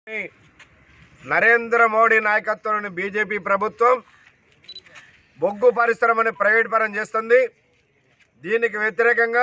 నరేంద్ర మోడీ నాయకత్వంలోని బీజేపీ ప్రభుత్వం బొగ్గు పరిశ్రమని ప్రైవేట్ పరం చేస్తుంది దీనికి వ్యతిరేకంగా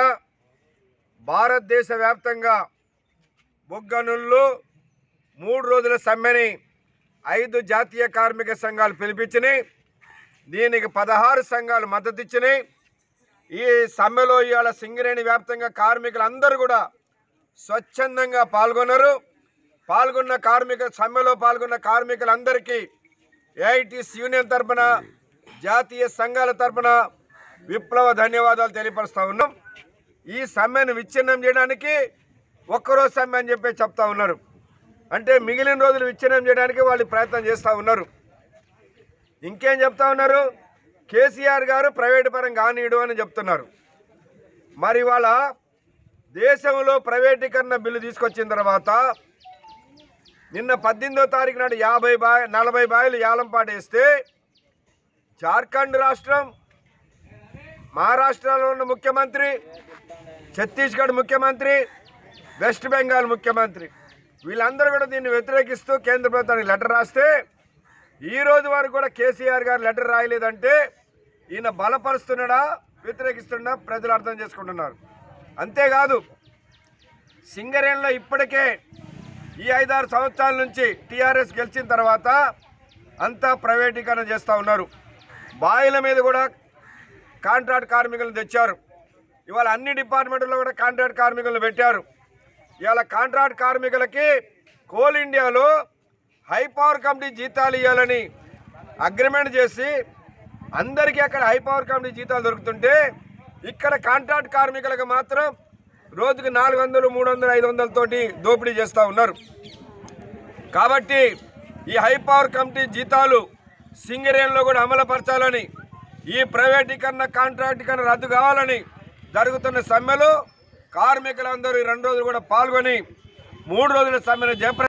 భారతదేశ వ్యాప్తంగా బొగ్గనుళ్ళు మూడు రోజుల సమ్మెని ఐదు జాతీయ కార్మిక సంఘాలు పిలిపించినాయి దీనికి పదహారు సంఘాలు మద్దతు ఇచ్చినాయి ఈ సమ్మెలో ఇవాళ సింగరేణి వ్యాప్తంగా కార్మికులందరూ కూడా స్వచ్ఛందంగా పాల్గొన్నారు పాల్గొన్న కార్మిక సమ్మెలో పాల్గొన్న కార్మికులందరికీ ఏఐటీస్ యూనియన్ తరపున జాతీయ సంఘాల తరపున విప్లవ ధన్యవాదాలు తెలియపరుస్తూ ఉన్నాం ఈ సమ్మెను విచ్ఛిన్నం చేయడానికి ఒక్కరోజు సమ్మె అని చెప్పి చెప్తా ఉన్నారు అంటే మిగిలిన రోజులు విచ్ఛిన్నం చేయడానికి వాళ్ళు ప్రయత్నం చేస్తూ ఉన్నారు ఇంకేం చెప్తా ఉన్నారు కేసీఆర్ గారు ప్రైవేటు పరం కానీయడు అని చెప్తున్నారు మరి ఇవాళ దేశంలో ప్రైవేటీకరణ బిల్లు తీసుకొచ్చిన తర్వాత నిన్న పద్దెనిమిదో తారీఖు నాడు యాభై బాయ్ నలభై బాయిలు యాలంపాట వేస్తే జార్ఖండ్ రాష్ట్రం మహారాష్ట్రలో ఉన్న ముఖ్యమంత్రి ఛత్తీస్గఢ్ ముఖ్యమంత్రి వెస్ట్ బెంగాల్ ముఖ్యమంత్రి వీళ్ళందరూ కూడా దీన్ని వ్యతిరేకిస్తూ కేంద్ర ప్రభుత్వానికి లెటర్ రాస్తే ఈ రోజు వరకు కూడా కేసీఆర్ గారు లెటర్ రాయలేదంటే ఈయన బలపరుస్తున్నాడా వ్యతిరేకిస్తున్నా ప్రజలు అర్థం చేసుకుంటున్నారు అంతేకాదు సింగరేణిలో ఇప్పటికే ఈ ఐదారు సంవత్సరాల నుంచి టీఆర్ఎస్ గెలిచిన తర్వాత అంతా ప్రైవేటీకరణ చేస్తూ ఉన్నారు బాయిల మీద కూడా కాంట్రాక్ట్ కార్మికులను తెచ్చారు ఇవాళ అన్ని డిపార్ట్మెంట్లో కూడా కాంట్రాక్ట్ కార్మికులను పెట్టారు ఇవాళ కాంట్రాక్ట్ కార్మికులకి కోల్ ఇండియాలో హై పవర్ కమిటీ జీతాలు ఇవ్వాలని అగ్రిమెంట్ చేసి అందరికీ అక్కడ హై పవర్ కమిటీ జీతాలు దొరుకుతుంటే ఇక్కడ కాంట్రాక్ట్ కార్మికులకు మాత్రం రోజుకు నాలుగు వందలు మూడు వందలు ఐదు వందలతోటి దోపిడీ చేస్తూ ఉన్నారు కాబట్టి ఈ హై పవర్ కమిటీ జీతాలు సింగరేణిలో కూడా అమలుపరచాలని ఈ ప్రైవేటీకరణ కాంట్రాక్టీకరణ రద్దు కావాలని జరుగుతున్న సమ్మెలో కార్మికులందరూ ఈ రెండు రోజులు కూడా పాల్గొని మూడు రోజుల సమ్మెను జయప్ర